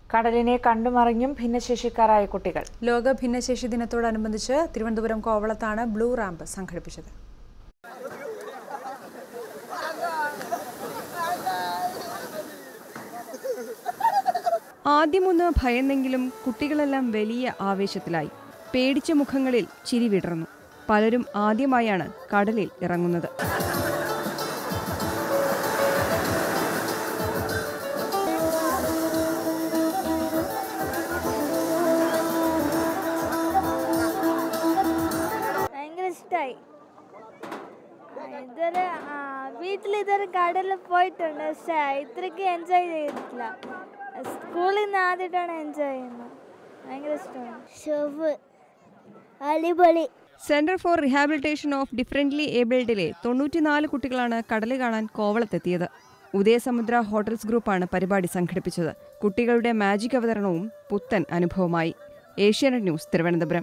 കടലിനെ കണ്ടുമറിഞ്ഞും ഭിന്നശേഷിക്കാരായ കുട്ടികൾ ലോക ഭിന്നശേഷി ദിനത്തോടനുബന്ധിച്ച് തിരുവനന്തപുരം കോവളത്താണ് ബ്ലൂ റാമ്പ് സംഘടിപ്പിച്ചത് ആദ്യമൊന്ന് ഭയന്നെങ്കിലും കുട്ടികളെല്ലാം വലിയ ആവേശത്തിലായി പേടിച്ച മുഖങ്ങളിൽ ചിരി വിടർന്നു പലരും ആദ്യമായാണ് കടലിൽ ഇറങ്ങുന്നത് ഭയങ്കര ഇഷ്ടമായി ഇതുവരെ വീട്ടിൽ ഇതുവരെ കടലിൽ പോയിട്ടുണ്ട് പക്ഷേ ഇത്രയ്ക്ക് എൻജോയ് ചെയ്തിട്ടില്ല സ്കൂളിൽ നിന്ന് ആദ്യമായിട്ടാണ് എൻജോയ് ചെയ്യുന്നത് ഭയങ്കര ഇഷ്ടമാണ് ഷോവ് അടിപൊളി centre for rehabilitation of differently ഏബിൾഡിലെ തൊണ്ണൂറ്റിനാല് കുട്ടികളാണ് കടൽ കാണാൻ കോവളത്തെത്തിയത് ഉദയസമുദ്ര ഹോട്ടൽസ് ഗ്രൂപ്പാണ് പരിപാടി സംഘടിപ്പിച്ചത് കുട്ടികളുടെ മാജിക് അവതരണവും പുത്തൻ അനുഭവമായി ഏഷ്യാനെറ്റ് ന്യൂസ് തിരുവനന്തപുരം